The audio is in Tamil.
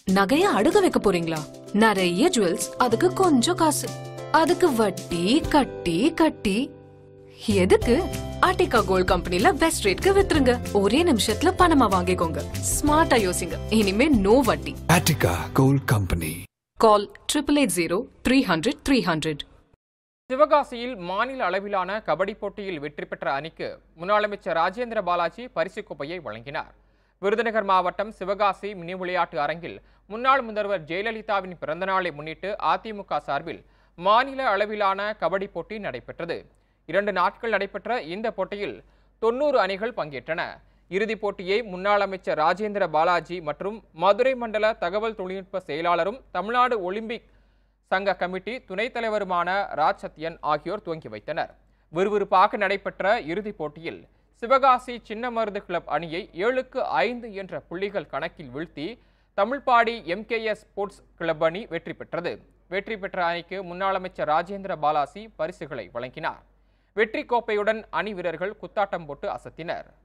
நகைய அடுக்க வைக்க போறீங்களா நிறைய ஜுவல்ஸ் அதுக்கு கொஞ்சம் காசு அதுக்கு வட்டி கட்டி கட்டி எதுக்கு ஆர்டிகா கோல்ட் கம்பெனில பெஸ்ட் ரேட்க்கு வித்துருங்க ஒரே நிமிஷத்துல பணமா வாங்கிக்கோங்க ஸ்மார்ட்டா யோசிங்க இனிமே நோ வட்டி Attica Gold Company. Call triple eight zero three hundred three hundred சிவகாசியில் மாநில அளவிலான கபடி போட்டியில் வெற்றி பெற்ற அணிக்கு முன்னாள் அமைச்சர் ராஜேந்திர பாலாஜி பரிசுக் கோப்பையை வழங்கினார் விருதுநகர் மாவட்டம் சிவகாசி மினி விளையாட்டு அரங்கில் முன்னாள் முதல்வர் ஜெயலலிதாவின் பிறந்தநாளை முன்னிட்டு அதிமுக சார்பில் மாநில அளவிலான கபடி போட்டி நடைபெற்றது இரண்டு நாட்கள் நடைபெற்ற இந்த போட்டியில் தொண்ணூறு அணிகள் பங்கேற்றன இறுதிப் போட்டியை முன்னாள் அமைச்சர் ராஜேந்திர பாலாஜி மற்றும் மதுரை மண்டல தகவல் தொழில்நுட்ப செயலாளரும் தமிழ்நாடு ஒலிம்பிக் சங்க கமிட்டி துணைத் தலைவருமான ராஜ் சத்யன் ஆகியோர் துவங்கி வைத்தனர் விறுவிறுப்பாக நடைபெற்ற இறுதிப் போட்டியில் சிவகாசி சின்னமருது கிளப் அணியை ஏழுக்கு ஐந்து என்ற புள்ளிகள் கணக்கில் வீழ்த்தி தமிழ்பாடி எம்கேஎஸ் ஸ்போர்ட்ஸ் கிளப் அணி வெற்றி பெற்றது வெற்றி பெற்ற அணிக்கு முன்னாள் அமைச்சர் ராஜேந்திர பாலாசி பரிசுகளை வழங்கினார் வெற்றி கோப்பையுடன் அணி வீரர்கள் குத்தாட்டம் போட்டு அசத்தினர்